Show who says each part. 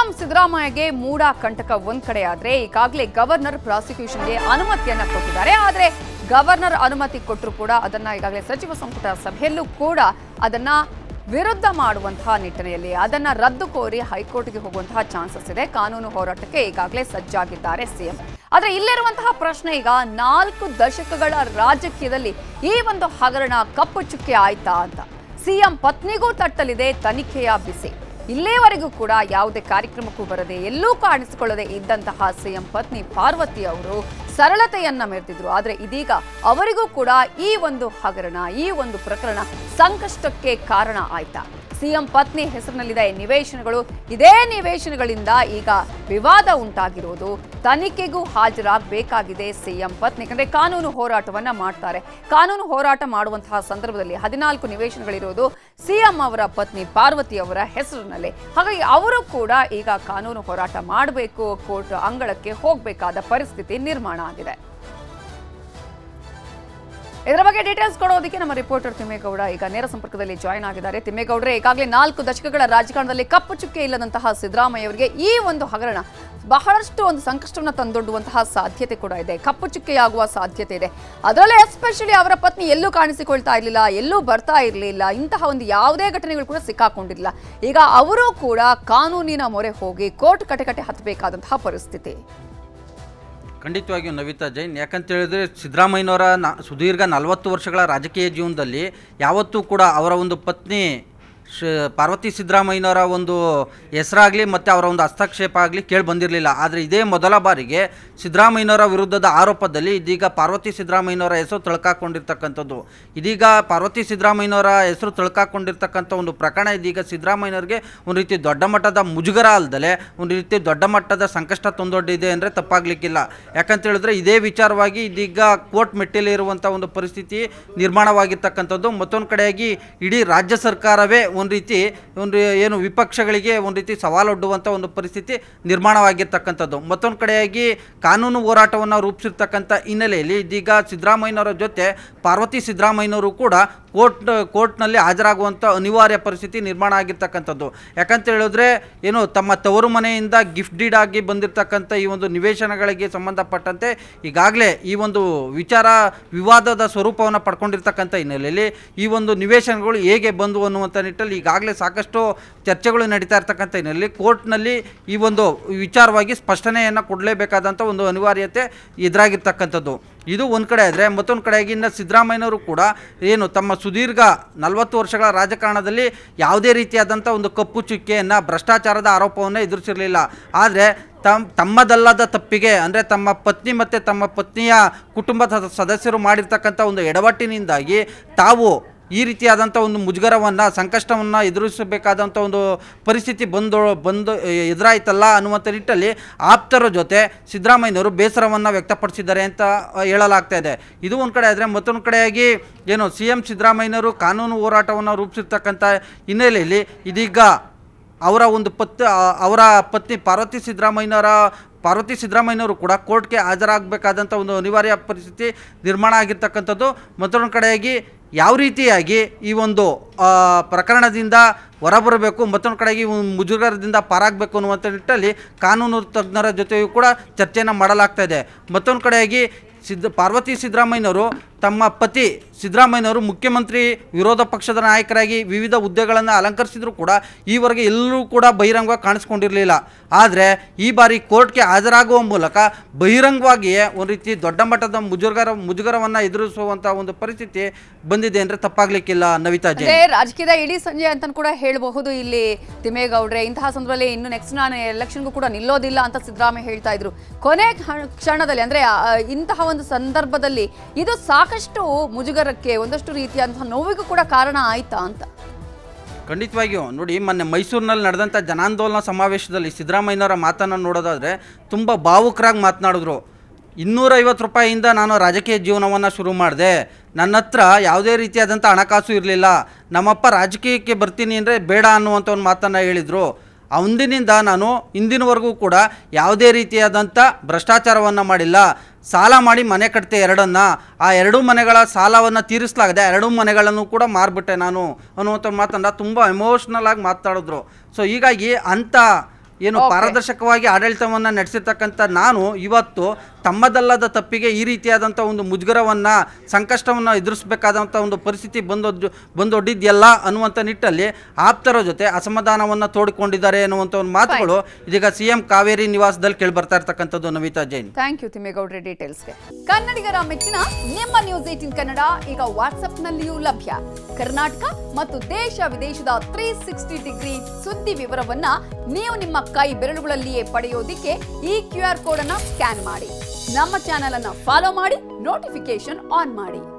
Speaker 1: CM ಸಿದ್ದರಾಮಯ್ಯಗೆ ಮೂಡ ಕಂಟಕ ಒಂದ್ ಕಡೆ ಆದ್ರೆ ಈಗಾಗಲೇ ಗವರ್ನರ್ ಪ್ರಾಸಿಕ್ಯೂಷನ್ಗೆ ಅನುಮತಿಯನ್ನ ಕೊಟ್ಟಿದ್ದಾರೆ ಆದ್ರೆ ಗವರ್ನರ್ ಅನುಮತಿ ಕೊಟ್ಟರು ಕೂಡ ಅದನ್ನ ಈಗಾಗಲೇ ಸಚಿವ ಸಂಪುಟ ಸಭೆಯಲ್ಲೂ ಕೂಡ ಅದನ್ನ ವಿರುದ್ಧ ಮಾಡುವಂತಹ ನಿಟ್ಟಿನಲ್ಲಿ ಅದನ್ನ ರದ್ದು ಕೋರಿ ಹೈಕೋರ್ಟ್ಗೆ ಹೋಗುವಂತಹ ಚಾನ್ಸಸ್ ಇದೆ ಕಾನೂನು ಹೋರಾಟಕ್ಕೆ ಈಗಾಗಲೇ ಸಜ್ಜಾಗಿದ್ದಾರೆ ಸಿಎಂ ಆದ್ರೆ ಇಲ್ಲಿರುವಂತಹ ಪ್ರಶ್ನೆ ಈಗ ನಾಲ್ಕು ದಶಕಗಳ ರಾಜಕೀಯದಲ್ಲಿ ಈ ಒಂದು ಹಗರಣ ಕಪ್ಪು ಚುಕ್ಕೆ ಆಯ್ತಾ ಅಂತ ಸಿಎಂ ಪತ್ನಿಗೂ ತಟ್ಟಲಿದೆ ತನಿಖೆಯ ಬಿಸಿ ಇಲ್ಲಿಯವರೆಗೂ ಕೂಡ ಯಾವುದೇ ಕಾರ್ಯಕ್ರಮಕ್ಕೂ ಬರದೆ ಎಲ್ಲೂ ಕಾಣಿಸಿಕೊಳ್ಳದೆ ಇದ್ದಂತಹ ಸಿಎಂ ಪತ್ನಿ ಪಾರ್ವತಿ ಅವರು ಸರಳತೆಯನ್ನ ಮೆರೆದಿದ್ರು ಆದ್ರೆ ಇದೀಗ ಅವರಿಗೂ ಕೂಡ ಈ ಒಂದು ಹಗರಣ ಈ ಒಂದು ಪ್ರಕರಣ ಸಂಕಷ್ಟಕ್ಕೆ ಕಾರಣ ಆಯ್ತಾ ಸಿಎಂ ಪತ್ನಿ ಹೆಸರಿನಲ್ಲಿದೆ ನಿವೇಶನಗಳು ಇದೇ ನಿವೇಶನಗಳಿಂದ ಈಗ ವಿವಾದ ಉಂಟಾಗಿರುವುದು ತನಿಖೆಗೂ ಹಾಜರಾಗಬೇಕಾಗಿದೆ ಸಿಎಂ ಪತ್ನಿ ಯಾಕಂದ್ರೆ ಕಾನೂನು ಹೋರಾಟವನ್ನ ಮಾಡ್ತಾರೆ ಕಾನೂನು ಹೋರಾಟ ಮಾಡುವಂತಹ ಸಂದರ್ಭದಲ್ಲಿ ಹದಿನಾಲ್ಕು ನಿವೇಶನಗಳಿರುವುದು ಸಿಎಂ ಅವರ ಪತ್ನಿ ಪಾರ್ವತಿ ಅವರ ಹೆಸರಿನಲ್ಲಿ ಹಾಗಾಗಿ ಅವರು ಕೂಡ ಈಗ ಕಾನೂನು ಹೋರಾಟ ಮಾಡಬೇಕು ಕೋರ್ಟ್ ಅಂಗಳಕ್ಕೆ ಹೋಗಬೇಕಾದ ಪರಿಸ್ಥಿತಿ ನಿರ್ಮಾಣ ಆಗಿದೆ ಇದರ ಬಗ್ಗೆ ಡೀಟೇಲ್ಸ್ ಕೊಡೋದಕ್ಕೆ ನಮ್ಮ ರಿಪೋರ್ಟರ್ ತಿಮ್ಮೇಗೌಡ ಈಗ ನೇರ ಸಂಪರ್ಕದಲ್ಲಿ ಜಾಯ್ನ್ ಆಗಿದ್ದಾರೆ ತಿಮ್ಮೇಗೌಡರೆ ಈಗಾಗಲೇ ನಾಲ್ಕು ದಶಕಗಳ ರಾಜಕಾರಣದಲ್ಲಿ ಕಪ್ಪು ಚುಕ್ಕೆ ಇಲ್ಲದಂತಹ ಸಿದ್ದರಾಮಯ್ಯ ಅವರಿಗೆ ಈ ಒಂದು ಹಗರಣ ಬಹಳಷ್ಟು ಒಂದು ಸಂಕಷ್ಟವನ್ನು ತಂದೊಡ್ಡುವಂತಹ ಸಾಧ್ಯತೆ ಕೂಡ ಇದೆ ಕಪ್ಪು ಚುಕ್ಕೆಯಾಗುವ ಸಾಧ್ಯತೆ ಇದೆ ಅದರಲ್ಲೇ ಎಸ್ಪೆಷಲಿ ಅವರ ಪತ್ನಿ ಎಲ್ಲೂ ಕಾಣಿಸಿಕೊಳ್ತಾ ಇರಲಿಲ್ಲ ಎಲ್ಲೂ ಬರ್ತಾ ಇರಲಿಲ್ಲ ಇಂತಹ ಒಂದು ಯಾವುದೇ ಘಟನೆಗಳು ಕೂಡ ಸಿಕ್ಕಾಕೊಂಡಿಲ್ಲ ಈಗ ಅವರು ಕೂಡ ಕಾನೂನಿನ ಮೊರೆ ಹೋಗಿ ಕೋರ್ಟ್ ಕಟಕಟೆ ಹತ್ತಬೇಕಾದಂತಹ ಪರಿಸ್ಥಿತಿ
Speaker 2: ಖಂಡಿತವಾಗಿಯೂ ನವಿತಾ ಜೈನ್ ಯಾಕಂತ ಹೇಳಿದ್ರೆ ಸಿದ್ದರಾಮಯ್ಯನವರ ನ ಸುದೀರ್ಘ ನಲವತ್ತು ವರ್ಷಗಳ ರಾಜಕೀಯ ಜೀವನದಲ್ಲಿ ಯಾವತ್ತೂ ಕೂಡ ಅವರ ಒಂದು ಪತ್ನಿ ಶ ಪಾರ್ವತಿ ಸಿದ್ದರಾಮಯ್ಯನವರ ಒಂದು ಹೆಸರಾಗಲಿ ಮತ್ತು ಅವರ ಒಂದು ಹಸ್ತಕ್ಷೇಪ ಆಗಲಿ ಕೇಳಿ ಬಂದಿರಲಿಲ್ಲ ಆದರೆ ಇದೇ ಮೊದಲ ಬಾರಿಗೆ ಸಿದ್ದರಾಮಯ್ಯನವರ ವಿರುದ್ಧದ ಆರೋಪದಲ್ಲಿ ಇದೀಗ ಪಾರ್ವತಿ ಸಿದ್ದರಾಮಯ್ಯನವರ ಹೆಸರು ತಳ್ಕಾಕೊಂಡಿರ್ತಕ್ಕಂಥದ್ದು ಇದೀಗ ಪಾರ್ವತಿ ಸಿದ್ದರಾಮಯ್ಯನವರ ಹೆಸರು ತಳ್ಕಾಕೊಂಡಿರ್ತಕ್ಕಂಥ ಒಂದು ಪ್ರಕರಣ ಇದೀಗ ಸಿದ್ದರಾಮಯ್ಯನವರಿಗೆ ಒಂದು ರೀತಿ ದೊಡ್ಡ ಮಟ್ಟದ ಮುಜುಗರ ಅಲ್ದಲೆ ಒಂದು ರೀತಿ ದೊಡ್ಡ ಮಟ್ಟದ ಸಂಕಷ್ಟ ತಂದೊಡ್ಡಿದೆ ಅಂದರೆ ತಪ್ಪಾಗಲಿಕ್ಕಿಲ್ಲ ಯಾಕಂತ ಹೇಳಿದ್ರೆ ಇದೇ ವಿಚಾರವಾಗಿ ಇದೀಗ ಕೋರ್ಟ್ ಮೆಟ್ಟಿಲಿರುವಂಥ ಒಂದು ಪರಿಸ್ಥಿತಿ ನಿರ್ಮಾಣವಾಗಿರ್ತಕ್ಕಂಥದ್ದು ಮತ್ತೊಂದು ಕಡೆಯಾಗಿ ಇಡೀ ರಾಜ್ಯ ಸರ್ಕಾರವೇ ಒಂದು ರೀತಿ ಒಂದು ಏನು ವಿಪಕ್ಷಗಳಿಗೆ ಒಂದು ರೀತಿ ಸವಾಲೊಡ್ಡುವಂಥ ಒಂದು ಪರಿಸ್ಥಿತಿ ನಿರ್ಮಾಣವಾಗಿರ್ತಕ್ಕಂಥದ್ದು ಮತ್ತೊಂದು ಕಡೆಯಾಗಿ ಕಾನೂನು ಹೋರಾಟವನ್ನು ರೂಪಿಸಿರ್ತಕ್ಕಂಥ ಹಿನ್ನೆಲೆಯಲ್ಲಿ ಇದೀಗ ಸಿದ್ದರಾಮಯ್ಯನವರ ಜೊತೆ ಪಾರ್ವತಿ ಸಿದ್ದರಾಮಯ್ಯನವರು ಕೂಡ ಕೋರ್ಟ್ ಕೋರ್ಟ್ನಲ್ಲಿ ಹಾಜರಾಗುವಂಥ ಅನಿವಾರ್ಯ ಪರಿಸ್ಥಿತಿ ನಿರ್ಮಾಣ ಆಗಿರ್ತಕ್ಕಂಥದ್ದು ಯಾಕಂತ ಹೇಳಿದ್ರೆ ಏನು ತಮ್ಮ ತವರು ಮನೆಯಿಂದ ಗಿಫ್ಟ್ ಡೀಡ್ ಆಗಿ ಬಂದಿರತಕ್ಕಂಥ ಈ ಒಂದು ನಿವೇಶನಗಳಿಗೆ ಸಂಬಂಧಪಟ್ಟಂತೆ ಈಗಾಗಲೇ ಈ ಒಂದು ವಿಚಾರ ವಿವಾದದ ಸ್ವರೂಪವನ್ನು ಪಡ್ಕೊಂಡಿರ್ತಕ್ಕಂಥ ಹಿನ್ನೆಲೆಯಲ್ಲಿ ಈ ಒಂದು ನಿವೇಶನಗಳು ಹೇಗೆ ಬಂದವು ಅನ್ನುವಂಥ ನಿಟ್ಟಲ್ಲಿ ಈಗಾಗಲೇ ಸಾಕಷ್ಟು ಚರ್ಚೆಗಳು ನಡೀತಾ ಇರ್ತಕ್ಕಂಥ ಹಿನ್ನೆಲೆಯಲ್ಲಿ ಕೋರ್ಟ್ನಲ್ಲಿ ಈ ಒಂದು ವಿಚಾರವಾಗಿ ಸ್ಪಷ್ಟನೆಯನ್ನು ಕೊಡಲೇಬೇಕಾದಂಥ ಒಂದು ಅನಿವಾರ್ಯತೆ ಎದುರಾಗಿರ್ತಕ್ಕಂಥದ್ದು ಇದು ಒಂದು ಕಡೆ ಆದರೆ ಮತ್ತೊಂದು ಕಡೆಯಾಗಿ ಇನ್ನು ಸಿದ್ದರಾಮಯ್ಯನವರು ಕೂಡ ಏನು ತಮ್ಮ ಸುದೀರ್ಘ ನಲವತ್ತು ವರ್ಷಗಳ ರಾಜಕಾರಣದಲ್ಲಿ ಯಾವುದೇ ರೀತಿಯಾದಂಥ ಒಂದು ಕಪ್ಪು ಚುಕ್ಕೆಯನ್ನು ಭ್ರಷ್ಟಾಚಾರದ ಆರೋಪವನ್ನು ಎದುರಿಸಿರಲಿಲ್ಲ ಆದರೆ ತಮ್ಮ ತಮ್ಮದಲ್ಲದ ತಪ್ಪಿಗೆ ಅಂದರೆ ತಮ್ಮ ಪತ್ನಿ ಮತ್ತು ತಮ್ಮ ಪತ್ನಿಯ ಕುಟುಂಬದ ಸದಸ್ಯರು ಮಾಡಿರ್ತಕ್ಕಂಥ ಒಂದು ಎಡವಟ್ಟಿನಿಂದಾಗಿ ತಾವು ಈ ರೀತಿಯಾದಂಥ ಒಂದು ಮುಜುಗರವನ್ನು ಸಂಕಷ್ಟವನ್ನು ಎದುರಿಸಬೇಕಾದಂಥ ಒಂದು ಪರಿಸ್ಥಿತಿ ಬಂದು ಬಂದು ಎದುರಾಯ್ತಲ್ಲ ಅನ್ನುವಂಥ ನಿಟ್ಟಲ್ಲಿ ಆಪ್ತರ ಜೊತೆ ಸಿದ್ದರಾಮಯ್ಯನವರು ಬೇಸರವನ್ನು ವ್ಯಕ್ತಪಡಿಸಿದ್ದಾರೆ ಅಂತ ಹೇಳಲಾಗ್ತಾ ಇದೆ ಇದು ಒಂದು ಕಡೆ ಆದರೆ ಮತ್ತೊಂದು ಕಡೆಯಾಗಿ ಏನು ಸಿ ಎಂ ಸಿದ್ದರಾಮಯ್ಯನವರು ಕಾನೂನು ಹೋರಾಟವನ್ನು ರೂಪಿಸಿರ್ತಕ್ಕಂಥ ಹಿನ್ನೆಲೆಯಲ್ಲಿ ಇದೀಗ ಅವರ ಒಂದು ಪತ್ ಅವರ ಪತ್ನಿ ಪಾರ್ವತಿ ಸಿದ್ದರಾಮಯ್ಯನವರ ಪಾರ್ವತಿ ಸಿದ್ದರಾಮಯ್ಯನವರು ಕೂಡ ಕೋರ್ಟ್ಗೆ ಹಾಜರಾಗಬೇಕಾದಂಥ ಒಂದು ಅನಿವಾರ್ಯ ಪರಿಸ್ಥಿತಿ ನಿರ್ಮಾಣ ಆಗಿರ್ತಕ್ಕಂಥದ್ದು ಮತ್ತೊಂದು ಕಡೆಯಾಗಿ ಯಾವ ರೀತಿಯಾಗಿ ಈ ಒಂದು ಆ, ಪ್ರಕರಣದಿಂದ ಹೊರಬರಬೇಕು ಮತ್ತೊಂದು ಕಡೆಗೆ ಈ ಒಂದು ಮುಜುಗರದಿಂದ ಪಾರಾಗಬೇಕು ಅನ್ನುವಂಥ ನಿಟ್ಟಲ್ಲಿ ಕಾನೂನು ತಜ್ಞರ ಜೊತೆಯೂ ಕೂಡ ಚರ್ಚೆಯನ್ನು ಮಾಡಲಾಗ್ತಾ ಇದೆ ಮತ್ತೊಂದು ಕಡೆಯಾಗಿ ಸಿದ್ದ ಪಾರ್ವತಿ ಸಿದ್ದರಾಮಯ್ಯನವರು ತಮ್ಮ ಪತಿ ಸಿದ್ದರಾಮಯ್ಯನವರು ಮುಖ್ಯಮಂತ್ರಿ ವಿರೋಧ ಪಕ್ಷದ ನಾಯಕರಾಗಿ ವಿವಿಧ ಹುದ್ದೆಗಳನ್ನು ಅಲಂಕರಿಸಿದ್ರು ಕೂಡ ಈವರೆಗೆ ಎಲ್ಲರೂ ಕೂಡ ಬಹಿರಂಗವಾಗಿ ಕಾಣಿಸ್ಕೊಂಡಿರಲಿಲ್ಲ ಆದರೆ ಈ ಬಾರಿ ಕೋರ್ಟ್ಗೆ ಹಾಜರಾಗುವ ಮೂಲಕ ಬಹಿರಂಗವಾಗಿಯೇ ಒಂದು ರೀತಿ ದೊಡ್ಡ ಮಟ್ಟದ ಮುಜುಗರ ಮುಜುಗರವನ್ನು ಎದುರಿಸುವಂಥ ಒಂದು ಪರಿಸ್ಥಿತಿ ಬಂದಿದೆ ಅಂದರೆ ತಪ್ಪಾಗಲಿಕ್ಕಿಲ್ಲ ನವಿತಾ ಜೈನ್
Speaker 1: ಅಂದ್ರೆ ರಾಜಕೀಯದ ಇಡೀ ಸಂಜೆ ಅಂತ ಕೂಡ ಹೇಳಬಹುದು ಇಲ್ಲಿ ತಿಮ್ಮೇಗೌಡ್ರೆ ಇಂತಹ ಸಂದರ್ಭದಲ್ಲಿ ಇನ್ನು ನೆಕ್ಸ್ಟ್ ನಾನು ಎಲೆಕ್ಷನ್ಗೂ ಕೂಡ ನಿಲ್ಲೋದಿಲ್ಲ ಅಂತ ಸಿದ್ದರಾಮಯ್ಯ ಹೇಳ್ತಾ ಇದ್ರು ಕೊನೆ ಕ್ಷ- ಕ್ಷಣದಲ್ಲಿ ಅಂದ್ರೆ ಆ, ಇಂತಹ ಒಂದು ಸಂದರ್ಭದಲ್ಲಿ ಇದು ಸಾಕಷ್ಟು ಮುಜುಗರಕ್ಕೆ ಒಂದಷ್ಟು ರೀತಿಯಾದಂತಹ ನೋವಿಗೂ ಕೂಡ ಕಾರಣ ಆಯ್ತಾ ಅಂತ
Speaker 2: ಖಂಡಿತವಾಗಿಯೂ ನೋಡಿ ಮೊನ್ನೆ ಮೈಸೂರಿನಲ್ಲಿ ನಡೆದಂಥ ಜನಾಂದೋಲನ ಸಮಾವೇಶದಲ್ಲಿ ಸಿದ್ದರಾಮಯ್ಯನವರ ಮಾತನ್ನು ನೋಡೋದಾದರೆ ತುಂಬ ಭಾವುಕರಾಗಿ ಮಾತನಾಡಿದ್ರು ಇನ್ನೂರೈವತ್ತು ರೂಪಾಯಿಯಿಂದ ನಾನು ರಾಜಕೀಯ ಜೀವನವನ್ನು ಶುರು ಮಾಡಿದೆ ನನ್ನ ಹತ್ರ ಯಾವುದೇ ರೀತಿಯಾದಂಥ ಹಣಕಾಸು ಇರಲಿಲ್ಲ ನಮ್ಮಪ್ಪ ರಾಜಕೀಯಕ್ಕೆ ಬರ್ತೀನಿ ಅಂದರೆ ಬೇಡ ಅನ್ನುವಂಥ ಒಂದು ಮಾತನ್ನು ಹೇಳಿದರು ಅಂದಿನಿಂದ ನಾನು ಇಂದಿನವರೆಗೂ ಕೂಡ ಯಾವುದೇ ರೀತಿಯಾದಂಥ ಭ್ರಷ್ಟಾಚಾರವನ್ನು ಮಾಡಿಲ್ಲ ಸಾಲ ಮಾಡಿ ಮನೆ ಕಟ್ತೆ ಎರಡನ್ನ ಆ ಎರಡೂ ಮನೆಗಳ ಸಾಲವನ್ನು ತೀರಿಸಲಾಗದೆ ಎರಡೂ ಮನೆಗಳನ್ನು ಕೂಡ ಮಾರ್ಬಿಟ್ಟೆ ನಾನು ಅನ್ನುವಂಥ ಮಾತನ್ನು ತುಂಬ ಎಮೋಷ್ನಲ್ ಆಗಿ ಮಾತಾಡಿದ್ರು ಸೊ ಹೀಗಾಗಿ ಅಂಥ ಏನು
Speaker 1: Okay.
Speaker 2: ಪಾರದರ್ಶಕವಾಗಿ ಆಡಳಿತವನ್ನ ನಡೆಸಿರ್ತಕ್ಕಂಥ ನಾನು ಇವತ್ತು ತಮ್ಮದಲ್ಲದ ತಪ್ಪಿಗೆ ಈ ರೀತಿಯಾದಂಥ ಒಂದು ಮುಜುಗರವನ್ನ ಸಂಕಷ್ಟವನ್ನ ಎದುರಿಸಬೇಕಾದಂಥ ಒಂದು ಪರಿಸ್ಥಿತಿ ಬಂದೊದ್ದು ಬಂದೊಡ್ಡಿದ್ಯಲ್ಲ ಅನ್ನುವಂಥ ನಿಟ್ಟಲ್ಲಿ ಆಪ್ತರ ಜೊತೆ ಅಸಮಾಧಾನವನ್ನ ತೋಡಿಕೊಂಡಿದ್ದಾರೆ ಅನ್ನುವಂಥ ಒಂದು ಮಾತುಗಳು ಇದೀಗ ಸಿ ಎಂ ಕಾವೇರಿ ನಿವಾಸದಲ್ಲಿ ಕೇಳಿ ಬರ್ತಾ ಇರ್ತಕ್ಕಂಥದ್ದು ನವಿತಾ ಜೈನ್
Speaker 1: ಥ್ಯಾಂಕ್ ಯು ತಿಮ್ಮೇಗೌಡ್ರೆ ಡೀಟೇಲ್ಸ್ಗೆ ಕನ್ನಡಿಗರ ಮೆಚ್ಚಿನ ನಿಮ್ಮ ನ್ಯೂಸ್ ಏಟಿನ್ ಕನ್ನಡ ಈಗ ವಾಟ್ಸ್ಆಪ್ನಲ್ಲಿಯೂ ಲಭ್ಯ ಕರ್ನಾಟಕ ಮತ್ತು ದೇಶ ವಿದೇಶದ ತ್ರೀ ಸಿಕ್ಸ್ಟಿ ಡಿಗ್ರಿ ಸುದ್ದಿ ವಿವರವನ್ನ ನೀವು ನಿಮ್ಮ ಕೈ ಬೆರಳುಗಳಲ್ಲಿಯೇ ಪಡೆಯೋದಿಕ್ಕೆ ಈ ಕ್ಯೂ ಆರ್ ಕೋಡ್ ಅನ್ನ ಸ್ಕ್ಯಾನ್ ಮಾಡಿ ನಮ್ಮ ಚಾನೆಲ್ ಅನ್ನ ಫಾಲೋ ಮಾಡಿ ನೋಟಿಫಿಕೇಶನ್ ಆನ್ ಮಾಡಿ